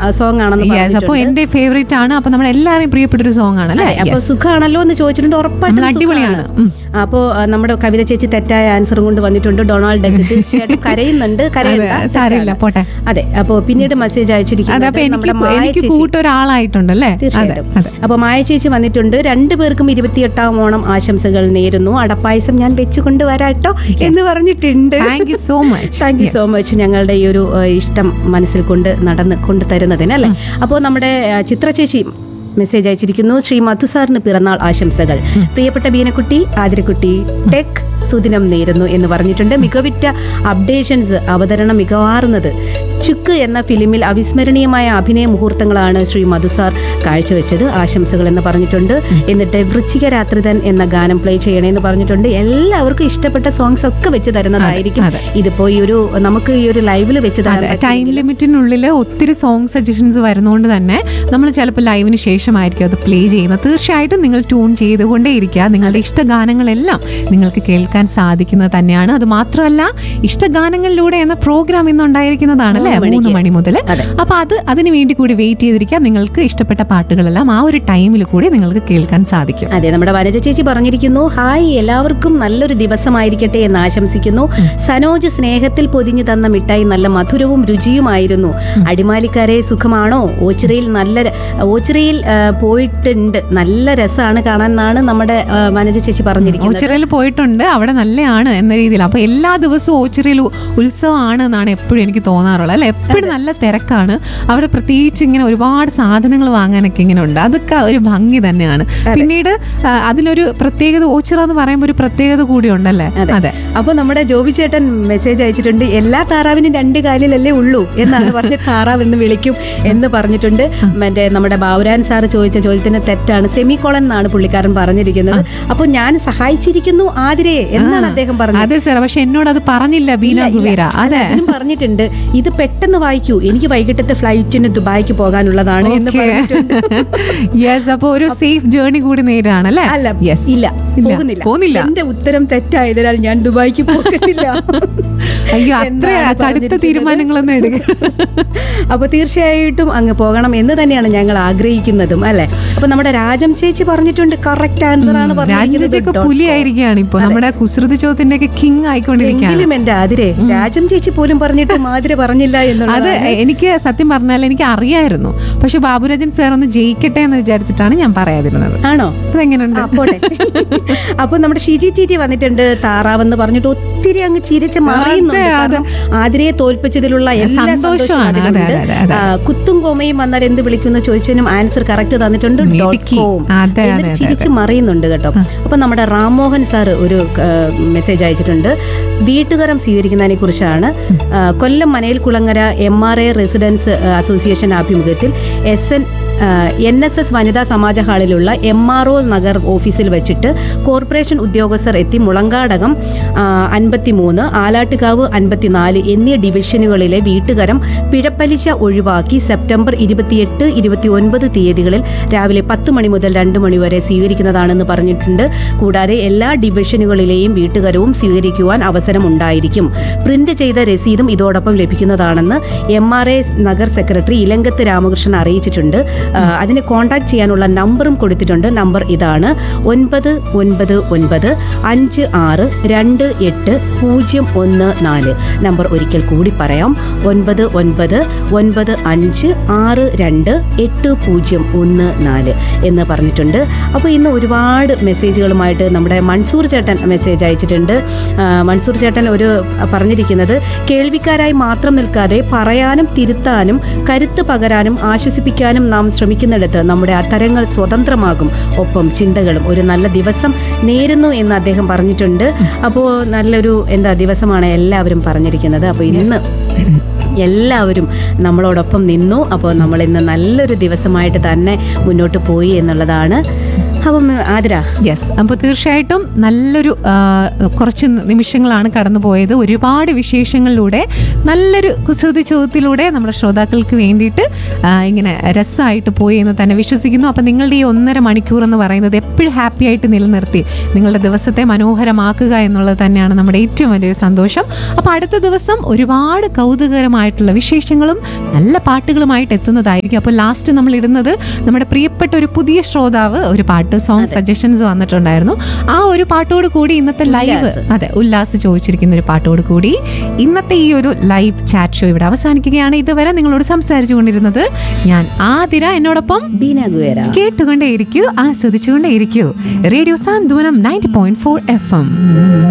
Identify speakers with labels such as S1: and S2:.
S1: Song ആണെന്ന്
S2: yes അപ്പോൾ
S1: പറഞ്ഞിട്ടുണ്ട്.
S2: എന്റെ ഫേവറേറ്റ് ആണ് അപ്പൊ നമ്മുടെ എല്ലാവരെയും പ്രിയപ്പെട്ട ഒരു സോങ് ആണ് അല്ലേ
S1: അതെ, അപ്പൊ
S2: Yes.
S1: സുഖാണല്ലോ എന്ന് ചോദിച്ചിട്ടുണ്ട് ഉറപ്പായിട്ടും
S2: നമ്മൾ അടിപൊളിയാണ്.
S1: സുഖാണ്. അപ്പോ ആ, നമ്മുടെ കവിത ചേച്ചി തെറ്റായ ആൻസറും കൊണ്ട് വന്നിട്ടുണ്ട് ഡൊണാൾഡ് ഡക്ക് തീർച്ചയായിട്ടും കരയുന്നുണ്ട് കരയണ്ട,
S2: അതെ, സാരമില്ല,
S1: തെറ്റാണ്.
S2: പോട്ടെ.
S1: അതെ അപ്പോ പിന്നീട് മെസ്സേജ്
S2: അതെ
S1: അയച്ചിരിക്കുന്നത്
S2: അപ്പൊ എനിക്ക്
S1: നമ്മുടെ മായ
S2: എനിക്ക്
S1: ചേച്ചി.
S2: കൂട്ടൊരാളായിട്ടുണ്ടല്ലേ അതെ
S1: തീർച്ചയായിട്ടും
S2: അതെ
S1: അപ്പൊ മായ ചേച്ചി വന്നിട്ടുണ്ട് രണ്ടു പേർക്കും ഇരുപത്തിയെട്ടാം ഓണം ആശംസകൾ നേരുന്നു അടപ്പായസം ഞാൻ വെച്ചുകൊണ്ട് വരാട്ടോ എന്ന് പറഞ്ഞിട്ടുണ്ട്
S2: thank you so much
S1: thank you so much ഞങ്ങളുടെ ഈ ഒരു ഏഹ്, ഇഷ്ടം മനസ്സിൽ കൊണ്ട് നടന്ന് കൊണ്ട് തരുന്നതിന് അല്ലേ അപ്പോൾ നമ്മുടെ ഏഹ്, ചിത്ര ചേച്ചി മെസ്സേജ് അയച്ചിരിക്കുന്നു ശ്രീ മധുസാറിന് പിറന്നാൾ ആശംസകൾ പ്രിയപ്പെട്ട ബീനക്കുട്ടി ആതിരക്കുട്ടി ടെക് സുദിനം നേരുന്നു എന്ന് പറഞ്ഞിട്ടുണ്ട് മികവിറ്റ അപ്ഡേഷൻസ് അവതരണം മികവാറുന്നത് ചുക്ക് എന്ന ഫിലിമിൽ അവിസ്മരണീയമായ അഭിനയ മുഹൂർത്തങ്ങളാണ് ശ്രീ മധുസാർ കാഴ്ചവെച്ചത് ആശംസകൾ എന്ന് പറഞ്ഞിട്ടുണ്ട് എന്നിട്ട് വൃശ്ചിക രാത്രിതൻ എന്ന ഗാനം പ്ലേ ചെയ്യണേ എന്ന് പറഞ്ഞിട്ടുണ്ട് എല്ലാവർക്കും ഇഷ്ടപ്പെട്ട സോങ്സ് ഒക്കെ വെച്ച് തരുന്നതായിരിക്കും
S2: അതെ.
S1: ഇതിപ്പോ ഈ ഒരു നമുക്ക് ഈ ഒരു ലൈവിൽ വെച്ച് തരാൻ
S2: അതെ ടൈം
S1: പറ്റിയെങ്കിലും
S2: ലിമിറ്റിനുള്ളിൽ ഒത്തിരി സോങ് സജഷൻസ് വരുന്നതുകൊണ്ട് തന്നെ നമ്മൾ ചിലപ്പോൾ ലൈവിന് ശേഷമായിരിക്കും അത് പ്ലേ ചെയ്യുന്നത് തീർച്ചയായിട്ടും നിങ്ങൾ ട്യൂൺ ചെയ്തുകൊണ്ടേ ഇരിക്കുക നിങ്ങളുടെ ഇഷ്ടഗാനങ്ങളെല്ലാം നിങ്ങൾക്ക് കേൾക്കാൻ സാധിക്കുന്നത് തന്നെയാണ് അത് മാത്രമല്ല ഇഷ്ടഗാനങ്ങളിലൂടെ എന്ന പ്രോഗ്രാം ഇന്ന് ഉണ്ടായിരിക്കുന്നതാണ് അല്ലേ
S1: മൂന്ന്
S2: മൂന്ന്
S1: മണിക്ക്.
S2: മണി മുതൽ
S1: അതെ.
S2: അപ്പൊ അത് അതിന് വേണ്ടി കൂടി വെയിറ്റ് ചെയ്തിരിക്കുക നിങ്ങൾക്ക് ഇഷ്ടപ്പെട്ട പാട്ടുകളെല്ലാം ആ ഒരു ടൈമിൽ കൂടി നിങ്ങൾക്ക് കേൾക്കാൻ സാധിക്കും
S1: അതെ നമ്മുടെ വനജ ചേച്ചി പറഞ്ഞിരിക്കുന്നു ഹായ് എല്ലാവർക്കും നല്ലൊരു ദിവസമായിരിക്കട്ടെ എന്ന് ആശംസിക്കുന്നു സനോജ് സ്നേഹത്തിൽ പൊതിഞ്ഞു തന്ന മിഠായി നല്ല മധുരവും രുചിയുമായിരുന്നു അടിമാലിക്കാരെ സുഖമാണോ ഓച്ചിറയിൽ നല്ല ര- ഓച്ചിറയിൽ ആ, പോയിട്ടുണ്ട് നല്ല രസമാണ് കാണാൻ എന്നാണ് നമ്മുടെ ആ, വനജ ചേച്ചി പറഞ്ഞിരിക്കുന്നത്
S2: ഓച്ചിറയിൽ പോയിട്ടുണ്ട് അവിടെ നല്ലതാണ് എന്ന രീതിയിൽ അപ്പൊ എല്ലാ ദിവസവും ഓച്ചിറയിൽ ഉ- ഉത്സവമാണ് എന്നാണ് എപ്പോഴും എനിക്ക് തോന്നാറുള്ളത് അല്ലെ എപ്പോഴും നല്ല തിരക്കാണ് അവിടെ പ്രത്യേകിച്ച് ഇങ്ങനെ ഒരുപാട് സാധനങ്ങൾ വാങ്ങാനൊക്കെ ഇങ്ങനെ ഉണ്ട് അതൊക്കെ ഒരു ഭംഗി തന്നെയാണ് പിന്നീട് ആ, അതിനൊരു പ്രത്യേകത ഓച്ചിറ എന്ന് പറയുമ്പോൾ ഒരു പ്രത്യേകത കൂടി ഉണ്ടല്ലേ അതെ
S1: അപ്പൊ നമ്മുടെ ജോബി ചേട്ടൻ മെസ്സേജ് അയച്ചിട്ടുണ്ട് എല്ലാ താറാവിനും രണ്ട് കാലിലല്ലേ ഉള്ളൂ എന്നാണ് പറഞ്ഞ് താറാവ് എന്ന് വിളിക്കും എന്ന് പറഞ്ഞിട്ടുണ്ട് മറ്റേ നമ്മുടെ ബാബുരാൻ സാറ് ചോദിച്ച ചോദ്യത്തിന് തെറ്റാണ് സെമി കോളൻ എന്നാണ് പുള്ളിക്കാരൻ പറഞ്ഞിരിക്കുന്നത് അപ്പൊ ഞാൻ സഹായിച്ചിരിക്കുന്നു ആതിരയെ എന്നാണ് അദ്ദേഹം പറഞ്ഞത്
S2: അതെ സാർ പക്ഷെ എന്നോട് അത് പറഞ്ഞില്ല ബീന
S1: ഇല്ല, ഇല്ല.
S2: കുവേര
S1: അല്ല,
S2: അതെ
S1: അതിനും പറഞ്ഞിട്ടുണ്ട് ഇത് പെട്ടെന്ന് വായിക്കൂ എനിക്ക് വൈകിട്ടത്തെ ഫ്ലൈറ്റിന് ദുബായിക്ക് പോകാനുള്ളതാണ് എന്ന് പറഞ്ഞിട്ടുണ്ട്
S2: യെസ് അപ്പൊ ഒരു സേഫ് ജേർണി കൂടി നേരാണ് അല്ലേ
S1: അല്ല
S2: യെസ്
S1: ഇല്ല
S2: ഇല്ല,
S1: പോകുന്നില്ല
S2: പോകുന്നില്ല.
S1: എന്റെ ഉത്തരം തെറ്റായതിനാൽ ഞാൻ ദുബായിക്ക് പോകുന്നില്ല
S2: അയ്യോ അത്ര
S1: എന്നാണ്
S2: കടുത്ത
S1: പറഞ്ഞിരിക്കുന്നത്.
S2: തീരുമാനങ്ങളൊന്നും എടുക്കുക
S1: അപ്പൊ തീർച്ചയായിട്ടും അങ്ങ് പോകണം എന്ന് തന്നെയാണ് ഞങ്ങൾ ആഗ്രഹിക്കുന്നതും അല്ലെ അപ്പൊ നമ്മുടെ രാജം ചേച്ചി പറഞ്ഞിട്ടുണ്ട് കറക്റ്റ് ആൻസർ ആണ്
S2: രാജ്യത്തൊക്കെ
S1: പറഞ്ഞിരിക്കുന്നത്
S2: പുലിയായിരിക്കുകയാണ് ഇപ്പൊ നമ്മുടെ കുസൃതി ചോദ്യത്തിന്റെ ഒക്കെ കിങ് ആയിക്കൊണ്ടിരിക്കുകയാണ്
S1: എങ്കിലും എന്റെ ആതിരെ രാജം ചേച്ചി പോലും പറഞ്ഞിട്ട് മാതിര പറഞ്ഞില്ല
S2: അത്
S1: എന്നുള്ളത്
S2: എനിക്ക് സത്യം പറഞ്ഞാൽ എനിക്ക് അറിയായിരുന്നു പക്ഷെ ബാബുരാജൻ സാർ ഒന്ന് ജയിക്കട്ടെ എന്ന് വിചാരിച്ചിട്ടാണ് ഞാൻ പറയാതിരുന്നത്
S1: ആണോ
S2: അതെങ്ങനെയുണ്ട്
S1: ആ, പോട്ടെ അപ്പൊ നമ്മുടെ ഷിജി ടി ടി വന്നിട്ടുണ്ട് താറാവെന്ന് പറഞ്ഞിട്ട് ഒത്തിരി അങ്ങ് ചിരിച്ച് മറിയുന്നുണ്ട്
S2: അതെ,
S1: കാരണം ആതിരയെ തോൽപ്പിച്ചതിലുള്ള എല്ലാ
S2: സന്തോഷമാണ്.
S1: സന്തോഷവും
S2: അതെ,
S1: അതിലുണ്ട്.
S2: അതെ, അതെ.
S1: ആ, കുത്തും കോമയും വന്നാൽ എന്ത് വിളിക്കുന്നു ചോദിച്ചതിനും ആൻസർ കറക്റ്റ് തന്നിട്ടുണ്ട് ഡോട്ട്
S2: മിടുക്കി.
S1: കോം
S2: അതെ,
S1: എന്നിട്ട്
S2: അതെ,
S1: ചിരിച്ച് മറിയുന്നുണ്ട് കേട്ടോ അപ്പൊ നമ്മുടെ റാംമോഹൻ സാർ ഒരു മെസ്സേജ് അയച്ചിട്ടുണ്ട് വീട്ടുകരം സ്വീകരിക്കുന്നതിനെ കുറിച്ചാണ് ആ, Kollam Manayil Kulangara M R A residence association ആഭിമുഖ്യത്തിൽ S N N S S വനിതാ സമാജ ഹാളിലുള്ള എം ആർ ഒ നഗർ ഓഫീസിൽ വെച്ചിട്ട് കോർപ്പറേഷൻ ഉദ്യോഗസ്ഥർ എത്തി മുളങ്കാടകം അൻപത്തിമൂന്ന് ആലാട്ടുകാവ് അൻപത്തിനാല് എന്നീ ഡിവിഷനുകളിലെ വീട്ടുകരം പിഴപ്പലിശ ഒഴിവാക്കി സെപ്റ്റംബർ ഇരുപത്തിയെട്ട് ഇരുപത്തി ഒൻപത് തീയതികളിൽ രാവിലെ പത്ത് മണി മുതൽ രണ്ട് മണി വരെ സ്വീകരിക്കുന്നതാണെന്ന് പറഞ്ഞിട്ടുണ്ട് കൂടാതെ എല്ലാ ഡിവിഷനുകളിലെയും വീട്ടുകരവും സ്വീകരിക്കുവാൻ അവസരം ഉണ്ടായിരിക്കും പ്രിന്റ് ചെയ്ത രസീതും ഇതോടൊപ്പം ലഭിക്കുന്നതാണെന്ന് M R A Nagar secretary Ilankath Ramakrishnan അറിയിച്ചിട്ടുണ്ട് ആ, അതിന് കോൺടാക്ട് ചെയ്യാനുള്ള നമ്പറും കൊടുത്തിട്ടുണ്ട് നമ്പർ ഇതാണ് ഒൻപത് ഒൻപത് ഒൻപത് അഞ്ച് ആറ് രണ്ട് എട്ട് പൂജ്യം ഒന്ന് നാല് നമ്പർ ഒരിക്കൽ കൂടി പറയാം ഒൻപത് ഒൻപത് ഒൻപത് അഞ്ച് ആറ് രണ്ട് എട്ട് പൂജ്യം ഒന്ന് നാല് എന്ന് പറഞ്ഞിട്ടുണ്ട് അപ്പോൾ ഇന്ന് ഒരുപാട് മെസ്സേജുകളുമായിട്ട് നമ്മുടെ മൻസൂർ ചേട്ടൻ മെസ്സേജ് അയച്ചിട്ടുണ്ട് ആ, മൻസൂർ ചേട്ടൻ ഒരു പറഞ്ഞിരിക്കുന്നത് കേൾവിക്കാരായി മാത്രം നിൽക്കാതെ പറയാനും തിരുത്താനും കരുത്ത് പകരാനും ആശ്വസിപ്പിക്കാനും നാം ശ്രമിക്കുന്നിടത്ത് നമ്മുടെ അത്തരങ്ങൾ സ്വതന്ത്രമാകും ഒപ്പം ചിന്തകളും ഒരു നല്ല ദിവസം നേരുന്നു എന്ന് അദ്ദേഹം പറഞ്ഞിട്ടുണ്ട് അപ്പോൾ നല്ലൊരു എന്താ ദിവസമാണ് എല്ലാവരും പറഞ്ഞിരിക്കുന്നത് അപ്പോൾ ഇന്ന് എല്ലാവരും നമ്മളോടൊപ്പം നിന്നു അപ്പോൾ നമ്മൾ ഇന്ന് നല്ലൊരു ദിവസമായിട്ട് തന്നെ മുന്നോട്ട് പോയി എന്നുള്ളതാണ് അപ്പം ആതിര
S2: യെസ് അപ്പോൾ തീർച്ചയായിട്ടും നല്ലൊരു ആ, കുറച്ച് നിമിഷങ്ങളാണ് കടന്നു പോയത് ഒരുപാട് വിശേഷങ്ങളിലൂടെ നല്ലൊരു കുസൃതി ചോദ്യത്തിലൂടെ നമ്മുടെ ശ്രോതാക്കൾക്ക് വേണ്ടിയിട്ട് ആ, ഇങ്ങനെ രസമായിട്ട് പോയി എന്ന് തന്നെ വിശ്വസിക്കുന്നു അപ്പം നിങ്ങളുടെ ഈ ഒന്നര മണിക്കൂർ എന്ന് പറയുന്നത് എപ്പോഴും ഹാപ്പി ആയിട്ട് നിലനിർത്തി നിങ്ങളുടെ ദിവസത്തെ മനോഹരമാക്കുക എന്നുള്ളത് തന്നെയാണ് നമ്മുടെ ഏറ്റവും വലിയൊരു സന്തോഷം അപ്പോൾ അടുത്ത ദിവസം ഒരുപാട് കൗതുകകരമായിട്ടുള്ള വിശേഷങ്ങളും നല്ല പാട്ടുകളുമായിട്ട് എത്തുന്നതായിരിക്കും അപ്പോൾ ലാസ്റ്റ് നമ്മൾ ഇടുന്നത് നമ്മുടെ പ്രിയപ്പെട്ട ഒരു പുതിയ ശ്രോതാവ് ഒരു പാട്ട് സോങ് സജഷൻസ് വന്നിട്ടുണ്ടായിരുന്നു ആ ഒരു പാട്ടോട് കൂടി ഇന്നത്തെ ലൈവ്
S1: ഉല്ലാസ്.
S2: അതെ ഉല്ലാസ് ചോദിച്ചിരിക്കുന്ന ഒരു പാട്ടോട് കൂടി ഇന്നത്തെ ഈ ഒരു ലൈവ് ചാറ്റ് ഷോ ഇവിടെ അവസാനിക്കുകയാണ് ഇതുവരെ നിങ്ങളോട് സംസാരിച്ചു കൊണ്ടിരുന്നത് ഞാൻ ആതിര എന്നോടൊപ്പം
S1: ബീന ഗുവേര
S2: കേട്ടുകൊണ്ടേയിരിക്കൂ ആസ്വദിച്ചുകൊണ്ടേയിരിക്കൂ radio Santhwanam ninety point four F M